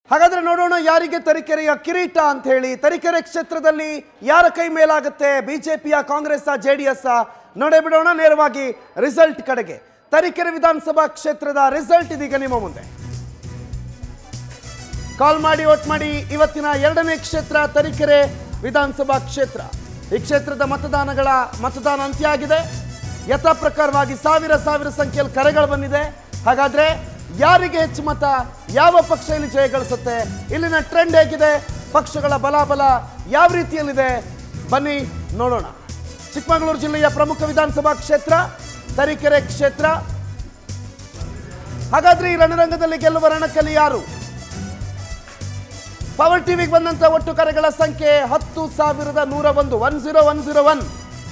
ಹಾಗಾದ್ರೆ ನೋಡೋಣ ಯಾರಿಗೆ ತರೀಕೆರೆಯ ಕಿರೀಟ ಅಂತ ಹೇಳಿ ತರೀಕೆರೆ ಕ್ಷೇತ್ರದಲ್ಲಿ ಯಾರ ಕೈ ಮೇಲಾಗುತ್ತೆ ಬಿಜೆಪಿಯ ಕಾಂಗ್ರೆಸ್ ಜೆ ಡಿ ಎಸ್ ನೋಡೇ ಬಿಡೋಣ ನೇರವಾಗಿ ರಿಸಲ್ಟ್ ಕಡೆಗೆ ತರೀಕೆರೆ ವಿಧಾನಸಭಾ ಕ್ಷೇತ್ರದ ರಿಸಲ್ಟ್ ಇದೀಗ ನಿಮ್ಮ ಮುಂದೆ ಕಾಲ್ ಮಾಡಿ ವೋಟ್ ಮಾಡಿ ಇವತ್ತಿನ ಎರಡನೇ ಕ್ಷೇತ್ರ ತರೀಕೆರೆ ವಿಧಾನಸಭಾ ಕ್ಷೇತ್ರ ಈ ಕ್ಷೇತ್ರದ ಮತದಾನಗಳ ಮತದಾನ ಅಂತ್ಯ ಆಗಿದೆ ಯಥಾ ಪ್ರಕಾರವಾಗಿ ಸಾವಿರ ಸಾವಿರ ಸಂಖ್ಯೆಯಲ್ಲಿ ಕರೆಗಳು ಬಂದಿದೆ ಹಾಗಾದ್ರೆ ಯಾರಿಗೆ ಹೆಚ್ಚು ಮತ ಯಾವ ಪಕ್ಷ ಇಲ್ಲಿ ಜಯ ಗಳಿಸುತ್ತೆ ಇಲ್ಲಿನ ಟ್ರೆಂಡ್ ಹೇಗಿದೆ ಪಕ್ಷಗಳ ಬಲಾಬಲ ಯಾವ ರೀತಿಯಲ್ಲಿದೆ ಬನ್ನಿ ನೋಡೋಣ ಚಿಕ್ಕಮಗಳೂರು ಜಿಲ್ಲೆಯ ಪ್ರಮುಖ ವಿಧಾನಸಭಾ ಕ್ಷೇತ್ರ ತರೀಕೆರೆ ಕ್ಷೇತ್ರ ಹಾಗಾದ್ರೆ ಈ ರಣರಂಗದಲ್ಲಿ ಗೆಲ್ಲುವ ರಣಕಲಿ ಯಾರು ಪವರ್ ಟಿವಿಗೆ ಬಂದಂತ ಒಟ್ಟು ಕರೆಗಳ ಸಂಖ್ಯೆ ಹತ್ತು ಸಾವಿರದ ನೂರ ಒಂದು one zero one zero one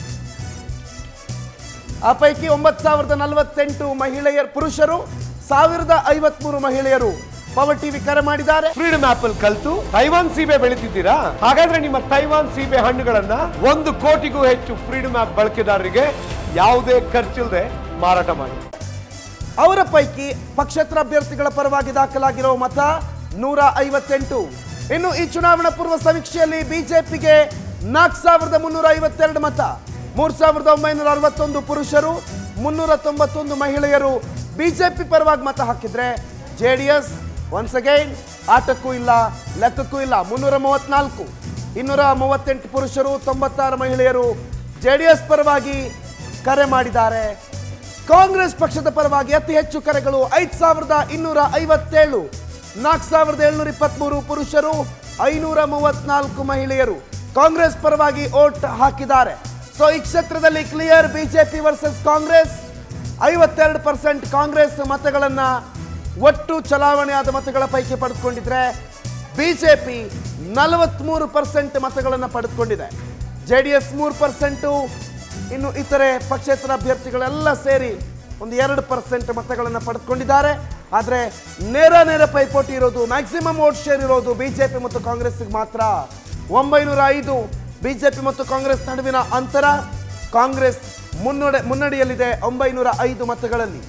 ಆ ಪೈಕಿ ಒಂಬತ್ತು ಸಾವಿರದ ನಲವತ್ತೆಂಟು ಮಹಿಳೆಯರು ಪುರುಷರು ಸಾವಿರದ ಐವತ್ಮೂರು ಮಹಿಳೆಯರು ಪವರ್ ಟಿವಿ ಕರೆ ಮಾಡಿದ್ದಾರೆ ಫ್ರೀಡಮ್ ಆಪಲ್ ಕಲ್ತು ತೈವಾನ್ ಸೀಬೆ ಬೆಳಿತಿದ್ದೀರಾ ಹಾಗಾದ್ರೆ ನಿಮ್ಮ ತೈವಾನ್ ಸೀಬೆ ಹಣ್ಣುಗಳನ್ನ ಒಂದು ಕೋಟಿಗೂ ಹೆಚ್ಚು ಫ್ರೀಡಮ್ ಆಪ್ ಬಳಕೆದಾರರಿಗೆ ಯಾವುದೇ ಖರ್ಚಿಲ್ಲದೆ ಮಾರಾಟ ಮಾಡಿ ಅವರ ಪೈಕಿ ಪಕ್ಷೇತರ ಅಭ್ಯರ್ಥಿಗಳ ಪರವಾಗಿ ದಾಖಲಾಗಿರೋ ಮತ ನೂರ ಐವತ್ತೆಂಟು ಇನ್ನು ಈ ಚುನಾವಣಾ ಪೂರ್ವ ಸಮೀಕ್ಷೆಯಲ್ಲಿ ಬಿಜೆಪಿಗೆ ನಾಲ್ಕು ಸಾವಿರದ ಮುನ್ನೂರ ಐವತ್ತೆರಡು ಮತ ಮೂರ್ ಸಾವಿರದ ಒಂಬೈನೂರ ಅರವತ್ತೊಂದು ಪುರುಷರು ಮುನ್ನೂರ ತೊಂಬತ್ತೊಂದು ಮಹಿಳೆಯರು ಬಿಜೆಪಿ ಪರವಾಗಿ ಮತ ಹಾಕಿದ್ರೆ J D S once again ಆಟಕ್ಕೂ ಇಲ್ಲ ಲೆಕ್ಕಕ್ಕೂ ಇಲ್ಲ ಮುನ್ನೂರ ಮೂವತ್ನಾಲ್ಕು ಇನ್ನೂರ ಮೂವತ್ತೆಂಟು ಪುರುಷರು ತೊಂಬತ್ತಾರು ಮಹಿಳೆಯರು ಜೆ ಡಿ ಎಸ್ ಪರವಾಗಿ ಕರೆ ಮಾಡಿದ್ದಾರೆ ಕಾಂಗ್ರೆಸ್ ಪಕ್ಷದ ಪರವಾಗಿ ಅತಿ ಹೆಚ್ಚು ಕರೆಗಳು ಐದು ಸಾವಿರದ ಇನ್ನೂರ ಐವತ್ತೇಳು ನಾಲ್ಕು ಸಾವಿರದ ಏಳ್ನೂರ ಇಪ್ಪತ್ಮೂರು ಪುರುಷರು ಐನೂರ ಮೂವತ್ನಾಲ್ಕು ಮಹಿಳೆಯರು ಕಾಂಗ್ರೆಸ್ ಪರವಾಗಿ ಓಟ್ ಹಾಕಿದ್ದಾರೆ ಸೊ ಈ ಕ್ಷೇತ್ರದಲ್ಲಿ ಕ್ಲಿಯರ್ ಬಿಜೆಪಿ ವರ್ಸಸ್ ಕಾಂಗ್ರೆಸ್ ಐವತ್ತೆರಡು ಪರ್ಸೆಂಟ್ ಕಾಂಗ್ರೆಸ್ ಮತಗಳನ್ನ ಒಟ್ಟು ಚಲಾವಣೆಯಾದ ಮತಗಳ ಪೈಕಿ ಪಡೆದುಕೊಂಡಿದ್ರೆ ಬಿಜೆಪಿ ನಲವತ್ಮೂರು ಪರ್ಸೆಂಟ್ ಮತಗಳನ್ನು ಪಡೆದುಕೊಂಡಿದೆ ಜೆ ಡಿ ಎಸ್ ಮೂರು ಪರ್ಸೆಂಟು ಇನ್ನು ಇತರೆ ಪಕ್ಷೇತರ ಅಭ್ಯರ್ಥಿಗಳೆಲ್ಲ ಸೇರಿ ಒಂದು ಎರಡು ಪರ್ಸೆಂಟ್ ಮತಗಳನ್ನು ಪಡೆದುಕೊಂಡಿದ್ದಾರೆ ಆದರೆ ನೇರ ನೇರ ಪೈಪೋಟಿ ಇರೋದು ಮ್ಯಾಕ್ಸಿಮಮ್ ವೋಟ್ ಶೇರ್ ಇರೋದು ಬಿಜೆಪಿ ಮತ್ತು ಕಾಂಗ್ರೆಸ್ಗೆ ಮಾತ್ರ ಒಂಬೈನೂರ ಐದು ಬಿಜೆಪಿ ಮತ್ತು ಕಾಂಗ್ರೆಸ್ ನಡುವಿನ ಅಂತರ ಕಾಂಗ್ರೆಸ್ ಮುನ್ನಡೆ ಮುನ್ನಡೆಯಲ್ಲಿದೆ ಒಂಬೈನೂರ ಐದು ಮತಗಳಲ್ಲಿ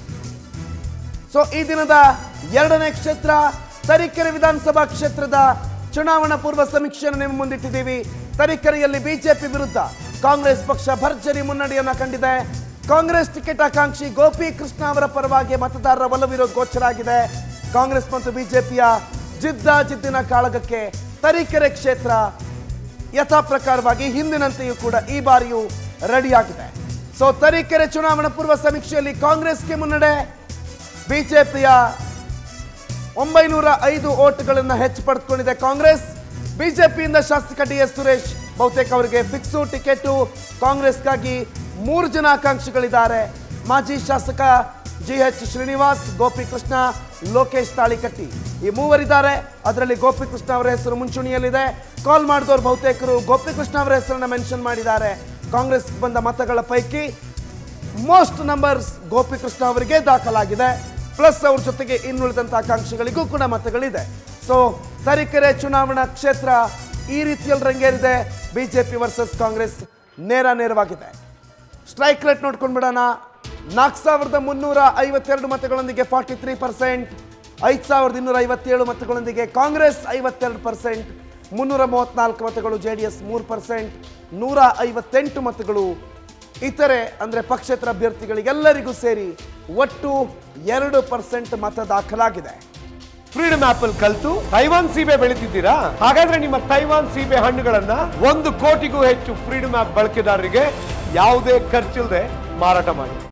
ಸೊ ಈ ದಿನದ ಎರಡನೇ ಕ್ಷೇತ್ರ ತರೀಕೆರೆ ವಿಧಾನಸಭಾ ಕ್ಷೇತ್ರದ ಚುನಾವಣಾ ಪೂರ್ವ ಸಮೀಕ್ಷೆಯನ್ನು ನಿಮ್ಮ ಮುಂದಿಟ್ಟಿದ್ದೀವಿ ತರೀಕೆರೆಯಲ್ಲಿ ಬಿಜೆಪಿ ವಿರುದ್ಧ ಕಾಂಗ್ರೆಸ್ ಪಕ್ಷ ಭರ್ಜರಿ ಮುನ್ನಡೆಯನ್ನ ಕಂಡಿದೆ ಕಾಂಗ್ರೆಸ್ ಟಿಕೆಟ್ ಆಕಾಂಕ್ಷಿ ಗೋಪಿ ಕೃಷ್ಣ ಅವರ ಪರವಾಗಿ ಮತದಾರರ ಒಲವಿರೋದು ಗೋಚರ ಆಗಿದೆ ಕಾಂಗ್ರೆಸ್ ಮತ್ತು ಬಿಜೆಪಿಯ ಜಿದ್ದ ಜಿದ್ದಿನ ಕಾಳಗಕ್ಕೆ ತರೀಕೆರೆ ಕ್ಷೇತ್ರ ಯಥಾ ಪ್ರಕಾರವಾಗಿ ಹಿಂದಿನಂತೆಯೂ ಕೂಡ ಈ ಬಾರಿಯೂ ರೆಡಿಯಾಗಿದೆ ಸೊ ತರೀಕೆರೆ ಚುನಾವಣಾ ಪೂರ್ವ ಸಮೀಕ್ಷೆಯಲ್ಲಿ ಕಾಂಗ್ರೆಸ್ಗೆ ಮುನ್ನಡೆ ಬಿಜೆಪಿಯ ಒಂಬೈನೂರ ಐದು ಓಟ್ಗಳನ್ನು ಹೆಚ್ಚು ಪಡೆದುಕೊಂಡಿದೆ ಕಾಂಗ್ರೆಸ್ ಬಿಜೆಪಿಯಿಂದ ಶಾಸಕ ಡಿ ಎಸ್ ಸುರೇಶ್ ಬಹುತೇಕ ಅವರಿಗೆ ಫಿಕ್ಸು ಟಿಕೆಟು ಕಾಂಗ್ರೆಸ್ಗಾಗಿ ಮೂರು ಜನ ಆಕಾಂಕ್ಷಿಗಳಿದ್ದಾರೆ ಮಾಜಿ ಶಾಸಕ ಜಿ ಎಚ್ ಶ್ರೀನಿವಾಸ್ ಗೋಪಿಕೃಷ್ಣ ಲೋಕೇಶ್ ತಾಳಿಕಟ್ಟಿ ಈ ಮೂವರಿದ್ದಾರೆ ಅದರಲ್ಲಿ ಗೋಪಿಕೃಷ್ಣ ಅವರ ಹೆಸರು ಮುಂಚೂಣಿಯಲ್ಲಿದೆ ಕಾಲ್ ಮಾಡಿದವರು ಬಹುತೇಕರು ಗೋಪಿಕೃಷ್ಣ ಅವರ ಹೆಸರನ್ನ ಮೆನ್ಷನ್ ಮಾಡಿದ್ದಾರೆ ಕಾಂಗ್ರೆಸ್ ಬಂದ ಮತಗಳ ಪೈಕಿ ಮೋಸ್ಟ್ ನಂಬರ್ಸ್ ಗೋಪಿಕೃಷ್ಣ ಅವರಿಗೆ ದಾಖಲಾಗಿದೆ ಪ್ಲಸ್ ಅವ್ರ ಜೊತೆಗೆ ಇನ್ನುಳಿದಂತ ಆಕಾಂಕ್ಷಿಗಳಿಗೂ ಕೂಡ ಮತಗಳಿದೆ ಸೊ ತರೀಕೆರೆ ಚುನಾವಣಾ ಕ್ಷೇತ್ರ ಈ ರೀತಿಯಲ್ಲಿ ರಂಗೇರಿದೆ ಬಿಜೆಪಿ ವರ್ಸಸ್ ಕಾಂಗ್ರೆಸ್ ನೇರ ನೇರವಾಗಿದೆ ಸ್ಟ್ರೈಕ್ ರೇಟ್ ನೋಡ್ಕೊಂಡು ಬಿಡೋಣ ನಾಲ್ಕು ಸಾವಿರದ ಮುನ್ನೂರ ಐವತ್ತೆರಡು ಮತಗಳೊಂದಿಗೆ ಫಾರ್ಟಿ ತ್ರೀ ಪರ್ಸೆಂಟ್ ಐದು ಸಾವಿರದ ಇನ್ನೂರ ಐವತ್ತೇಳು ಮತಗಳೊಂದಿಗೆ ಕಾಂಗ್ರೆಸ್ ಐವತ್ತೆರಡು ಪರ್ಸೆಂಟ್ ಮುನ್ನೂರ ಮೂವತ್ನಾಲ್ಕು ಮತಗಳು ಜೆ ಡಿ ಎಸ್ ಮೂರು ಪರ್ಸೆಂಟ್ ನೂರ ಐವತ್ತೆಂಟು ಮತಗಳು ಇತರೆ ಅಂದರೆ ಪಕ್ಷೇತರ ಅಭ್ಯರ್ಥಿಗಳಿಗೆಲ್ಲರಿಗೂ ಸೇರಿ ಒಟ್ಟು ಎರಡು ಪರ್ಸೆಂಟ್ ಮತ ದಾಖಲಾಗಿದೆ ಫ್ರೀಡಮ್ ಆಪಲ್ ಕಲ್ತು ತೈವಾನ್ ಸೀಬೆ ಬೆಳಿತಿದ್ದೀರಾ ಹಾಗಾದ್ರೆ ನಿಮ್ಮ ತೈವಾನ್ ಸೀಬೆ ಹಣ್ಣುಗಳನ್ನ ಒಂದು ಕೋಟಿಗೂ ಹೆಚ್ಚು ಫ್ರೀಡಮ್ ಆಪ್ ಬಳಕೆದಾರರಿಗೆ ಯಾವುದೇ ಖರ್ಚಿಲ್ಲದೆ ಮಾರಾಟ ಮಾಡಿ